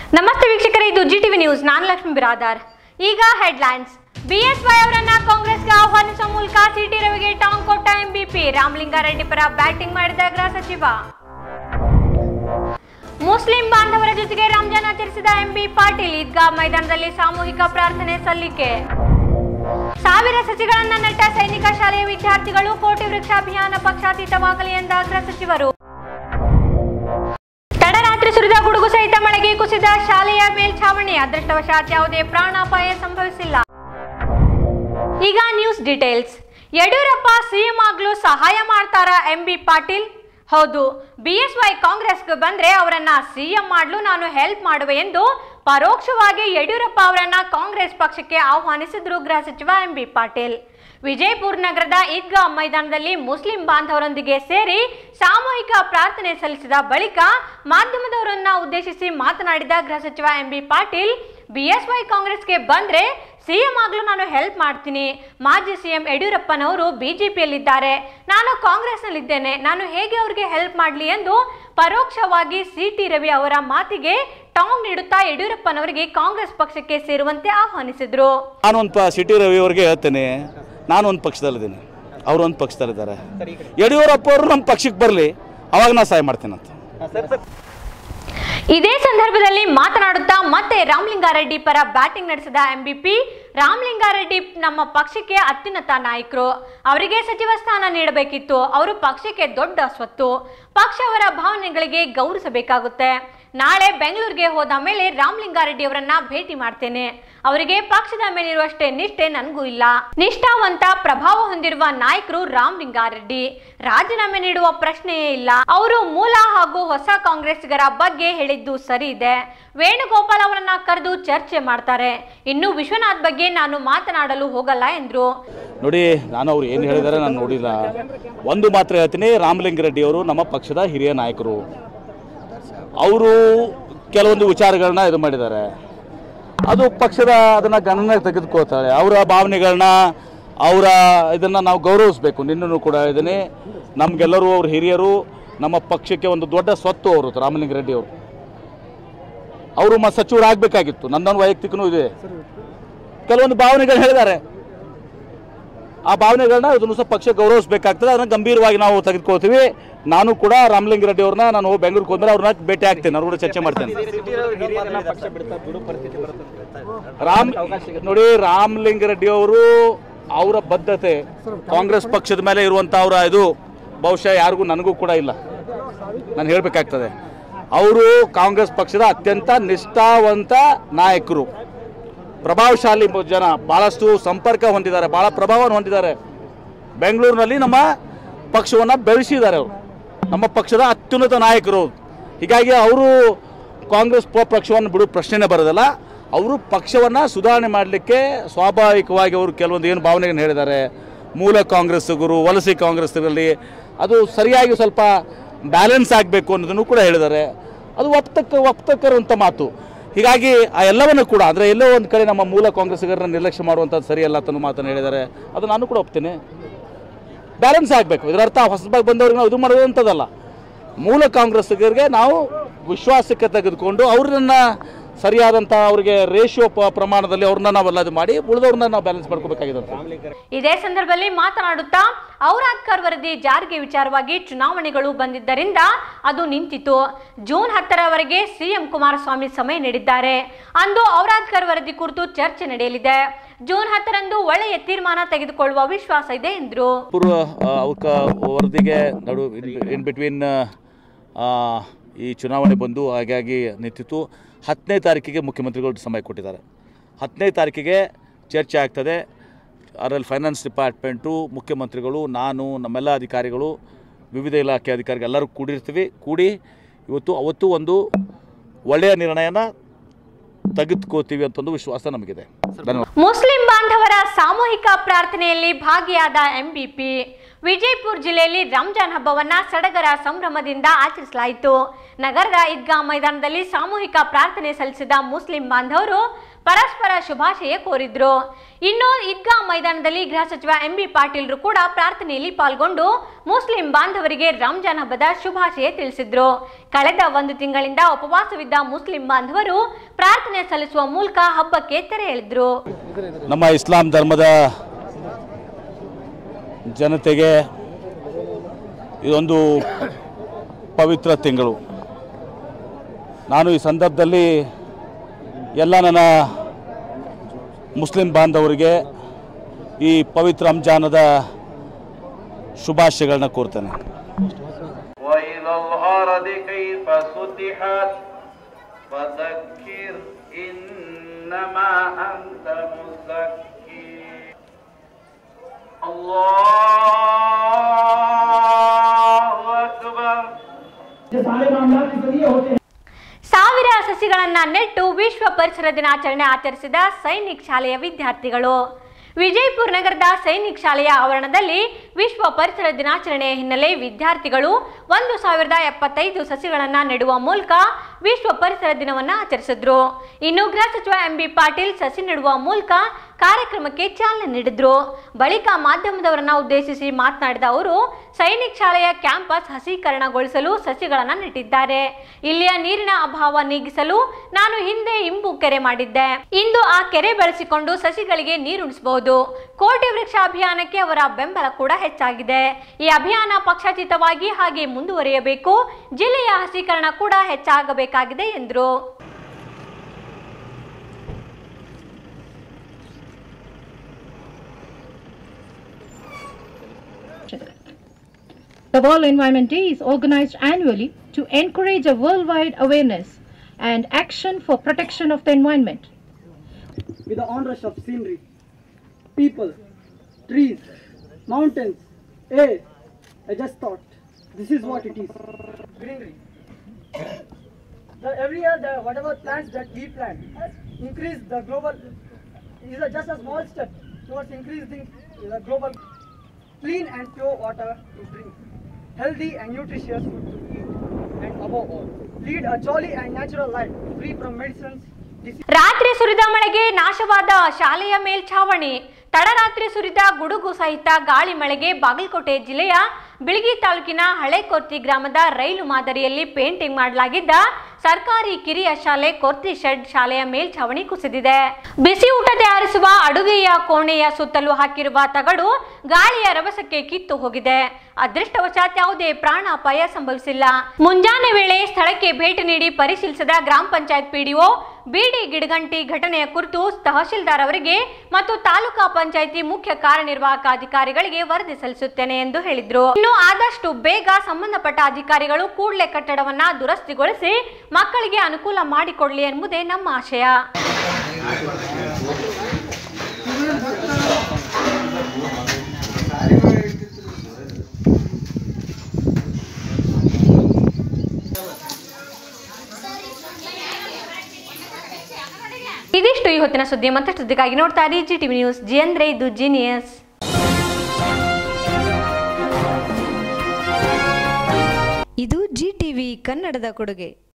ನಮಸ್ತೆ ವೀಕ್ಷಕರೇ ಇದು ಜಿ ಟಿವಿ ನ್ಯೂಸ್ ನಾನು ಲಕ್ಷ್ಮಿ ಬಿರಾದಾರ್ ಈಗ ಹೆಡ್ಲೈನ್ಸ್ ಬಿಎಸ್ವೈ ಅವರನ್ನ ಕಾಂಗ್ರೆಸ್ಗೆ ಆಹ್ವಾನಿಸುವ ಮೂಲಕ ಸಿಟಿ ರವಿಗೆ ಟಾಂಗ್ ಕೊಟ್ಟ ಎಂಬಿಪಿ ರಾಮಲಿಂಗಾರೆಡ್ಡಿ ಪರ ಬ್ಯಾಟಿಂಗ್ ಮಾಡಿದ ಗೃಹ ಸಚಿವ ಮುಸ್ಲಿಂ ಬಾಂಧವರ ಜೊತೆಗೆ ರಂಜಾನ್ ಆಚರಿಸಿದ ಎಂಬಿ ಪಾಟೀಲ್ ಈದ್ಗಾ ಮೈದಾನದಲ್ಲಿ ಸಾಮೂಹಿಕ ಪ್ರಾರ್ಥನೆ ಸಲ್ಲಿಕೆ ಸಾವಿರ ಸಸಿಗಳನ್ನ ನೆಟ್ಟ ಸೈನಿಕ ಶಾಲೆಯ ವಿದ್ಯಾರ್ಥಿಗಳು ಕೋಟಿ ವೃಕ್ಷ ಅಭಿಯಾನ ಪಕ್ಷಾತೀತವಾಗಲಿ ಎಂದ ಗೃಹ ಸಚಿವರು ತಡರಾತ್ರಿ ಸುರಿದ ಗುಡುಗು ಸಹಿತ ಮಳೆಗೆ ಕುಸಿದ ಶಾಲೆಯ ಮೇಲ್ಛಾವಣಿ ಅದೃಷ್ಟವಶಾತ್ ಯಾವುದೇ ಪ್ರಾಣಾಪಾಯ ಸಂಭವಿಸಿಲ್ಲ ಈಗ ನ್ಯೂಸ್ ಡೀಟೇಲ್ಸ್ ಯಡಿಯೂರಪ್ಪ ಸಿಎಂ ಆಗಲು ಸಹಾಯ ಮಾಡ್ತಾರಾ ಎಂಬಿ ಪಾಟೀಲ್ ಹೌದು ಬಿಎಸ್ವೈ ಕಾಂಗ್ರೆಸ್ಗೆ ಬಂದ್ರೆ ಅವರನ್ನ ಸಿಎಂ ಮಾಡಲು ನಾನು ಹೆಲ್ಪ್ ಮಾಡುವೆ ಎಂದು ಪರೋಕ್ಷವಾಗಿ ಯಡಿಯೂರಪ್ಪ ಅವರನ್ನ ಕಾಂಗ್ರೆಸ್ ಪಕ್ಷಕ್ಕೆ ಆಹ್ವಾನಿಸಿದ್ರು ಗೃಹ ಸಚಿವ ಎಂಬಿ ಪಾಟೀಲ್ ವಿಜಯಪುರ ನಗರದ ಈದ್ಗಾ ಮೈದಾನದಲ್ಲಿ ಮುಸ್ಲಿಂ ಬಾಂಧವರೊಂದಿಗೆ ಸೇರಿ ಸಾಮೂಹಿಕ ಪ್ರಾರ್ಥನೆ ಸಲ್ಲಿಸಿದ ಬಳಿಕ ಮಾಧ್ಯಮದವರನ್ನ ಉದ್ದೇಶಿಸಿ ಮಾತನಾಡಿದ ಗೃಹ ಸಚಿವ ಎಂಬಿ ಪಾಟೀಲ್ ಬಿಎಸ್ವೈ ಕಾಂಗ್ರೆಸ್ಗೆ ಬಂದ್ರೆ ಸಿಎಂ ಆಗಲು ನಾನು ಹೆಲ್ಪ್ ಮಾಡ್ತೀನಿ ಮಾಜಿ ಸಿಎಂ ಯಡಿಯೂರಪ್ಪನವರು ಬಿಜೆಪಿಯಲ್ಲಿದ್ದಾರೆ ನಾನು ಕಾಂಗ್ರೆಸ್ನಲ್ಲಿದ್ದೇನೆ ನಾನು ಹೇಗೆ ಅವರಿಗೆ ಹೆಲ್ಪ್ ಮಾಡಲಿ ಎಂದು ಪರೋಕ್ಷವಾಗಿ ಸಿ ಟಿ ರವಿ ಅವರ ಮಾತಿಗೆ ಟಾಂಗ್ ನೀಡುತ್ತಾ ಯಡಿಯೂರಪ್ಪನವರಿಗೆ ಕಾಂಗ್ರೆಸ್ ಪಕ್ಷಕ್ಕೆ ಸೇರುವಂತೆ ಆಹ್ವಾನಿಸಿದ್ರು ನಾನು ಒಂದು ಪ ಸಿಟಿ ರವಿ ಅವ್ರಿಗೆ ಹೇಳ್ತೇನೆ ನಾನು ಒಂದು ಪಕ್ಷದಲ್ಲಿದ್ದೀನಿ ಅವರು ಒಂದು ಪಕ್ಷದಲ್ಲಿದ್ದಾರೆ ಯಡಿಯೂರಪ್ಪ ಅವರು ನಮ್ಮ ಪಕ್ಷಕ್ಕೆ ಬರಲಿ ಅವಾಗ ನಾನು ಸಹಾಯ ಮಾಡ್ತೇನಂತ ಇದೇ ಸಂದರ್ಭದಲ್ಲಿ ಮಾತನಾಡುತ್ತಾ ಮತ್ತೆ ರಾಮಲಿಂಗಾರೆಡ್ಡಿ ಪರ ಬ್ಯಾಟಿಂಗ್ ನಡೆಸಿದ ಎಂಬಿಪಿ ರಾಮಲಿಂಗಾರೆಡ್ಡಿ ನಮ್ಮ ಪಕ್ಷಕ್ಕೆ ಅತ್ಯುನ್ನತ ನಾಯಕರು ಅವರಿಗೆ ಸಚಿವ ಸ್ಥಾನ ನೀಡಬೇಕಿತ್ತು ಅವರು ಪಕ್ಷಕ್ಕೆ ದೊಡ್ಡ ಸ್ವತ್ತು ಪಕ್ಷ ಅವರ ಭಾವನೆಗಳಿಗೆ ಗೌರವಿಸಬೇಕಾಗುತ್ತೆ ನಾಳೆ ಬೆಂಗಳೂರಿಗೆ ಹೋದ ಮೇಲೆ ರಾಮಲಿಂಗಾರೆಡ್ಡಿ ಅವರನ್ನ ಭೇಟಿ ಮಾಡ್ತೇನೆ ಅವರಿಗೆ ಪಕ್ಷದ ಮೇಲಿರುವಷ್ಟೇ ನಿಷ್ಠೆ ನನಗೂ ಇಲ್ಲ ನಿಷ್ಠಾವಂತ ಪ್ರಭಾವ ಹೊಂದಿರುವ ನಾಯಕರು ರಾಮಲಿಂಗಾರೆಡ್ಡಿ ರಾಜೀನಾಮೆ ನೀಡುವ ಪ್ರಶ್ನೆಯೇ ಇಲ್ಲ ಅವರು ಮೂಲ ಹಾಗೂ ಹೊಸ ಕಾಂಗ್ರೆಸ್ಸಿಗರ ಬಗ್ಗೆ ಹೇಳಿದ್ದು ಸರಿ ಇದೆ ವೇಣುಗೋಪಾಲ್ ಅವರನ್ನ ಕರೆದು ಚರ್ಚೆ ಮಾಡ್ತಾರೆ ಇನ್ನು ವಿಶ್ವನಾಥ್ ಬಗ್ಗೆ ನಾನು ಮಾತನಾಡಲು ಹೋಗಲ್ಲ ಎಂದ್ರು ನೋಡಿ ನಾನು ಅವ್ರು ಏನು ಹೇಳಿದ್ದಾರೆ ನಾನು ನೋಡಿಲ್ಲ ಒಂದು ಮಾತ್ರ ಹೇಳ್ತೀನಿ ರಾಮಲಿಂಗಾರೆಡ್ಡಿ ಅವರು ನಮ್ಮ ಪಕ್ಷದ ಹಿರಿಯ ನಾಯಕರು ಅವರು ಕೆಲವೊಂದು ವಿಚಾರಗಳನ್ನ ಇದು ಮಾಡಿದ್ದಾರೆ ಅದು ಪಕ್ಷದ ಅದನ್ನು ಗಣನೆಗೆ ತೆಗೆದುಕೋತಾರೆ ಅವರ ಭಾವನೆಗಳನ್ನ ಅವರ ಇದನ್ನು ನಾವು ಗೌರವಿಸಬೇಕು ನಿನ್ನೂ ಕೂಡ ಇದ್ದೀನಿ ನಮಗೆಲ್ಲರೂ ಅವ್ರ ಹಿರಿಯರು ನಮ್ಮ ಪಕ್ಷಕ್ಕೆ ಒಂದು ದೊಡ್ಡ ಸ್ವತ್ತು ಅವರು ರಾಮಲಿಂಗಾರೆಡ್ಡಿ ಅವರು ಅವರು ಮ ಸಚಿವರಾಗಬೇಕಾಗಿತ್ತು ನನ್ನೊಂದು ವೈಯಕ್ತಿಕನೂ ಇದೆ ಕೆಲವೊಂದು ಭಾವನೆಗಳು ಹೇಳಿದ್ದಾರೆ ಆ ಭಾವನೆಗಳನ್ನ ಅದನ್ನು ಸಹ ಪಕ್ಷ ಗೌರವಿಸಬೇಕಾಗ್ತದೆ ಅದನ್ನು ಗಂಭೀರವಾಗಿ ನಾವು ತೆಗೆದುಕೊಳ್ತೀವಿ ನಾನು ಕೂಡ ರಾಮಲಿಂಗಾರೆಡ್ಡಿ ಅವ್ರನ್ನ ನಾನು ಬೆಂಗಳೂರಿಗೆ ಹೋದ್ಮೇಲೆ ಅವ್ರನ್ನ ಭೇಟಿ ಆಗ್ತೇನೆ ಅವ್ರ ಕೂಡ ಚರ್ಚೆ ಮಾಡ್ತೇನೆ ರಾಮ್ ನೋಡಿ ರಾಮಲಿಂಗಾರೆಡ್ಡಿ ಅವರು ಅವರ ಬದ್ಧತೆ ಕಾಂಗ್ರೆಸ್ ಪಕ್ಷದ ಮೇಲೆ ಇರುವಂಥ ಅವರ ಇದು ಬಹುಶಃ ಯಾರಿಗೂ ನನಗೂ ಕೂಡ ಇಲ್ಲ ನಾನು ಹೇಳಬೇಕಾಗ್ತದೆ ಅವರು ಕಾಂಗ್ರೆಸ್ ಪಕ್ಷದ ಅತ್ಯಂತ ನಿಷ್ಠಾವಂತ ನಾಯಕರು ಪ್ರಭಾವಶಾಲಿ ಜನ ಭಾಳಷ್ಟು ಸಂಪರ್ಕ ಹೊಂದಿದ್ದಾರೆ ಭಾಳ ಪ್ರಭಾವವನ್ನು ಹೊಂದಿದ್ದಾರೆ ಬೆಂಗಳೂರಿನಲ್ಲಿ ನಮ್ಮ ಪಕ್ಷವನ್ನು ಬೆಳೆಸಿದ್ದಾರೆ ಅವರು ನಮ್ಮ ಪಕ್ಷದ ಅತ್ಯುನ್ನತ ನಾಯಕರು ಅವ್ರು. ಹೀಗಾಗಿ ಅವರು ಕಾಂಗ್ರೆಸ್ ಪ- ಪಕ್ಷವನ್ನು ಬಿಡೋ ಪ್ರಶ್ನೆನೇ ಬರೋದಿಲ್ಲ ಅವರು ಪಕ್ಷವನ್ನು ಸುಧಾರಣೆ ಮಾಡಲಿಕ್ಕೆ ಸ್ವಾಭಾವಿಕವಾಗಿ ಅವರು ಕೆಲವೊಂದು ಏನು ಭಾವನೆಗಳನ್ನು ಹೇಳಿದ್ದಾರೆ ಮೂಲ ಕಾಂಗ್ರೆಸ್ಸಿಗರು ವಲಸೆ ಕಾಂಗ್ರೆಸ್ಸಿಗರಲ್ಲಿ ಅದು ಸರಿಯಾಗಿ ಸ್ವಲ್ಪ ಬ್ಯಾಲೆನ್ಸ್ ಆಗಬೇಕು ಅನ್ನೋದನ್ನು ಕೂಡ ಹೇಳಿದ್ದಾರೆ ಅದು ಒಪ್ತಕ್ಕ ಒಪ್ತಕ್ಕರಂಥ ಮಾತು ಹೀಗಾಗಿ ಆ ಎಲ್ಲವನ್ನು ಕೂಡ ಅಂದರೆ ಎಲ್ಲೋ ಒಂದು ಕಡೆ ನಮ್ಮ ಮೂಲ ಕಾಂಗ್ರೆಸ್ಸಿಗರನ್ನ ನಿರ್ಲಕ್ಷ್ಯ ಮಾಡುವಂಥದ್ದು ಸರಿಯಲ್ಲ ಅಂತ ಮಾತನ್ನು ಹೇಳಿದ್ದಾರೆ ಅದು ನಾನು ಕೂಡ ಒಪ್ತೇನೆ ಬ್ಯಾಲೆನ್ಸ್ ಆಗಬೇಕು ಇದರ ಅರ್ಥ ಹೊಸದಾಗಿ ಬಂದವ್ರಿಗೆ ನಾವು ಇದು ಮಾಡೋದಂಥದ್ದಲ್ಲ ಮೂಲ ಕಾಂಗ್ರೆಸ್ಸಿಗರಿಗೆ ನಾವು ವಿಶ್ವಾಸಕ್ಕೆ ತೆಗೆದುಕೊಂಡು ಅವ್ರನ್ನ ಸರಿಯಾದಂಥ ಅವರಿಗೆ ರೇಷಿಯೋ ಪ್ರಮಾಣದಲ್ಲಿ ಅವ್ರನ್ನ ನಾವೆಲ್ಲ ಇದು ಮಾಡಿ ಉಳಿದವ್ರನ್ನ ನಾವು ಬ್ಯಾಲೆನ್ಸ್ ಮಾಡ್ಕೋಬೇಕಾಗಿದೆ ಇದೇ ಸಂದರ್ಭದಲ್ಲಿ ಮಾತನಾಡುತ್ತಾ ಔರಾದ್ಕರ್ ವರದಿ ಜಾರಿಗೆ ವಿಚಾರವಾಗಿ ಚುನಾವಣೆಗಳು ಬಂದಿದ್ದರಿಂದ ಅದು ನಿಂತಿತು ಜೂನ್ ಹತ್ತರವರೆಗೆ ಸಿಎಂ ಕುಮಾರಸ್ವಾಮಿ ಸಮಯ ನೀಡಿದ್ದಾರೆ ಅಂದು ಔರಾದ್ಕರ್ ವರದಿ ಕುರಿತು ಚರ್ಚೆ ನಡೆಯಲಿದೆ ಜೂನ್ ಹತ್ತರಂದು ಒಳ್ಳೆಯ ತೀರ್ಮಾನ ತೆಗೆದುಕೊಳ್ಳುವ ವಿಶ್ವಾಸ ಇದೆ ಎಂದರು ಪೂರ್ವ ಅವಕ ವರದಿಗೆ ನಡು ಇನ್ ಬಿಟ್ವೀನ್ ಈ ಚುನಾವಣೆ ಬಂದು ಹಾಗಾಗಿ ನಿಂತಿತ್ತು ಹತ್ತನೇ ತಾರೀಕಿಗೆ ಮುಖ್ಯಮಂತ್ರಿಗಳು ಸಮಯ ಕೊಟ್ಟಿದ್ದಾರೆ ಹತ್ತನೇ ತಾರೀಕಿಗೆ ಚರ್ಚೆ ಆಗ್ತದೆ ಅದರಲ್ಲಿ ಫೈನಾನ್ಸ್ ಡಿಪಾರ್ಟ್ಮೆಂಟು ಮುಖ್ಯಮಂತ್ರಿಗಳು ನಾನು ನಮ್ಮೆಲ್ಲ ಅಧಿಕಾರಿಗಳು ವಿವಿಧ ಇಲಾಖೆ ಅಧಿಕಾರಿಗಳು ಎಲ್ಲರೂ ಕೂಡಿರ್ತೀವಿ ಕೂಡಿ ಇವತ್ತು ಅವತ್ತು ಒಂದು ಒಳ್ಳೆಯ ನಿರ್ಣಯನ ತೆಗೆದುಕೋತೀವಿ ಅಂತ ಒಂದು ವಿಶ್ವಾಸ ನಮಗಿದೆ ಧನ್ಯವಾದ ಮುಸ್ಲಿಂ ಬಾಂಧವರ ಸಾಮೂಹಿಕ ಪ್ರಾರ್ಥನೆಯಲ್ಲಿ ಭಾಗಿಯಾದ ಎಂಬಿಪಿ ವಿಜಯಪುರ ಜಿಲ್ಲೆಯಲ್ಲಿ ರಂಜಾನ್ ಹಬ್ಬವನ್ನ ಸಡಗರ ಸಂಭ್ರಮದಿಂದ ಆಚರಿಸಲಾಯಿತು ನಗರದ ಈದ್ಗಾ ಮೈದಾನದಲ್ಲಿ ಸಾಮೂಹಿಕ ಪ್ರಾರ್ಥನೆ ಸಲ್ಲಿಸಿದ ಮುಸ್ಲಿಂ ಬಾಂಧವರು ಪರಸ್ಪರ ಶುಭಾಶಯ ಕೋರಿದ್ರು ಇನ್ನು ಈದ್ಗಾ ಮೈದಾನದಲ್ಲಿ ಗೃಹ ಸಚಿವ ಎಂ ಬಿ ಪಾಟೀಲ್ರು ಕೂಡ ಪ್ರಾರ್ಥನೆಯಲ್ಲಿ ಪಾಲ್ಗೊಂಡು ಮುಸ್ಲಿಂ ಬಾಂಧವರಿಗೆ ರಂಜಾನ್ ಹಬ್ಬದ ಶುಭಾಶಯ ತಿಳಿಸಿದ್ರು ಕಳೆದ ಒಂದು ತಿಂಗಳಿಂದ ಉಪವಾಸವಿದ್ದ ಮುಸ್ಲಿಂ ಬಾಂಧವರು ಪ್ರಾರ್ಥನೆ ಸಲ್ಲಿಸುವ ಮೂಲಕ ಹಬ್ಬಕ್ಕೆ ತೆರೆ ಎಳೆದ್ರು ನಮ್ಮ ಇಸ್ಲಾಂ ಧರ್ಮದ ಜನತೆಗೆ ಇದೊಂದು ಪವಿತ್ರ ತಿಂಗಳು ನಾನು ಈ ಸಂದರ್ಭದಲ್ಲಿ ಎಲ್ಲ ನನ್ನ ಮುಸ್ಲಿಂ ಬಾಂಧವರಿಗೆ ಈ ಪವಿತ್ರ ರಂಜಾನದ ಶುಭಾಶಯಗಳನ್ನ ಕೋರ್ತೇನೆ وإلى الأرض كيف سطحت فذكر إنما أنت مذكر الله أكبر ಸಾವಿರ ಸಸಿಗಳನ್ನ ನೆಟ್ಟು ವಿಶ್ವ ಪರಿಸರ ದಿನಾಚರಣೆ ಆಚರಿಸಿದ ಸೈನಿಕ್ ಶಾಲೆಯ ವಿದ್ಯಾರ್ಥಿಗಳು ವಿಜಯಪುರ ನಗರದ ಸೈನಿಕ್ ಶಾಲೆಯ ಆವರಣದಲ್ಲಿ ವಿಶ್ವ ಪರಿಸರ ದಿನಾಚರಣೆಯ ಹಿನ್ನೆಲೆ ವಿದ್ಯಾರ್ಥಿಗಳು ಒಂದು ಸಾವಿರದ ಎಪ್ಪತ್ತೈದು ಸಸಿಗಳನ್ನು ನೆಡುವ ಮೂಲಕ ವಿಶ್ವ ಪರಿಸರ ದಿನವನ್ನು ಆಚರಿಸಿದ್ರು ಇನ್ನು ಗೃಹ ಸಚಿವ ಎಂ ಬಿ ಪಾಟೀಲ್ ಸಸಿ ನೆಡುವ ಮೂಲಕ ಕಾರ್ಯಕ್ರಮಕ್ಕೆ ಚಾಲನೆ ನೀಡಿದ್ರು ಬಳಿಕ ಮಾಧ್ಯಮದವರನ್ನ ಉದ್ದೇಶಿಸಿ ಮಾತನಾಡಿದ ಅವರು ಸೈನಿಕ್ ಶಾಲೆಯ ಕ್ಯಾಂಪಸ್ ಹಸೀಕರಣಗೊಳಿಸಲು ಸಸಿಗಳನ್ನು ನೆಟ್ಟಿದ್ದಾರೆ ಇಲ್ಲಿಯ ನೀರಿನ ಅಭಾವ ನೀಗಿಸಲು ನಾನು ಹಿಂದೆ ಇಂಬು ಕೆರೆ ಮಾಡಿದ್ದೆ ಇಂದು ಆ ಕೆರೆ ಬಳಸಿಕೊಂಡು ಸಸಿಗಳಿಗೆ ನೀರುಣಿಸಬಹುದು ಕೋಟಿ ವೃಕ್ಷ ಅಭಿಯಾನಕ್ಕೆ ಅವರ ಬೆಂಬಲ ಕೂಡ ಹೆಚ್ಚಾಗಿದೆ ಈ ಅಭಿಯಾನ ಪಕ್ಷಾತೀತವಾಗಿ ಹಾಗೆ ಮುಂದುವರಿಯಬೇಕು ಜಿಲ್ಲೆಯ ಹಸೀಕರಣ ಕೂಡ ಹೆಚ್ಚಾಗಬೇಕಾಗಿದೆ ಎಂದರು The World Environment Day is organized annually to encourage a worldwide awareness and action for protection of the environment. with the onrush of scenery, people, trees, mountains, air. I just thought this is what it is. Greenery. The, every year, the whatever plants that we plant has increased the global. Is a, just a small step towards increasing the global clean and pure water to drink, healthy and nutritious food to eat, and above all, lead a jolly and natural life free from medicines, disease. ರಾತ್ರಿ ಸುರಿದ ಮಳೆಗೆ ನಾಶವಾದ ಶಾಲೆಯ ಮೇಲ್ಛಾವಣಿ ತಡರಾತ್ರಿ ಸುರಿದ ಗುಡುಗು ಸಹಿತ ಗಾಳಿ ಮಳೆಗೆ ಬಾಗಲಕೋಟೆ ಜಿಲ್ಲೆಯ ಬಿಳಗಿ ತಾಲೂಕಿನ ಹಳೆಕೊರ್ತಿ ಗ್ರಾಮದ ರೈಲು ಮಾದರಿಯಲ್ಲಿ ಪೇಂಟಿಂಗ್ ಮಾಡಲಾಗಿದ್ದ ಸರ್ಕಾರಿ ಕಿರಿಯ ಶಾಲೆ ಕೊರ್ತಿ ಶೆಡ್ ಶಾಲೆಯ ಮೇಲ್ಛಾವಣಿ ಕುಸಿದಿದೆ ಬಿಸಿ ಊಟ ತಯಾರಿಸುವ ಅಡುಗೆಯ ಕೋಣೆಯ ಸುತ್ತಲೂ ಹಾಕಿರುವ ತಗಡು ಗಾಳಿಯ ರಭಸಕ್ಕೆ ಕಿತ್ತು ಹೋಗಿದೆ ಅದೃಷ್ಟವಶಾತ್ ಯಾವುದೇ ಪ್ರಾಣಾಪಾಯ ಸಂಭವಿಸಿಲ್ಲ ಮುಂಜಾನೆ ವೇಳೆ ಸ್ಥಳಕ್ಕೆ ಭೇಟಿ ನೀಡಿ ಪರಿಶೀಲಿಸಿದ ಗ್ರಾಮ ಪಂಚಾಯತ್ ಪಿಡಿಒ ಬಿಡಿ ಗಿಡಗಂಟಿ ಘಟನೆಯ ಕುರಿತು ತಹಶೀಲ್ದಾರ್ ಅವರಿಗೆ ಮತ್ತು ತಾಲೂಕಾ ಪಂಚಾಯಿತಿ ಮುಖ್ಯ ಕಾರ್ಯನಿರ್ವಾಹಕ ಅಧಿಕಾರಿಗಳಿಗೆ ವರದಿ ಸಲ್ಲಿಸುತ್ತೇನೆ ಎಂದು ಹೇಳಿದ್ರು ಇನ್ನು ಆದಷ್ಟು ಬೇಗ ಸಂಬಂಧಪಟ್ಟ ಅಧಿಕಾರಿಗಳು ಕೂಡಲೇ ಕಟ್ಟಡವನ್ನ ದುರಸ್ತಿಗೊಳಿಸಿ ಮಕ್ಕಳಿಗೆ ಅನುಕೂಲ ಮಾಡಿಕೊಡ್ಲಿ ಎಂಬುದೇ ನಮ್ಮ ಆಶಯ ಇದಿಷ್ಟು ಈ ಹೊತ್ತಿನ ಸುದ್ದಿ ಮತ್ತಷ್ಟು ಸುದ್ದಿಗಾಗಿ ನೋಡ್ತಾ ಇರಿ ಜಿ ಟಿವಿ ನ್ಯೂಸ್ ಜಿ ಅಂದ್ರೆ ಇದು ಜೀನಿಯಸ್ ಇದು ಜಿ ಟಿವಿ ಕನ್ನಡದ ಕೊಡುಗೆ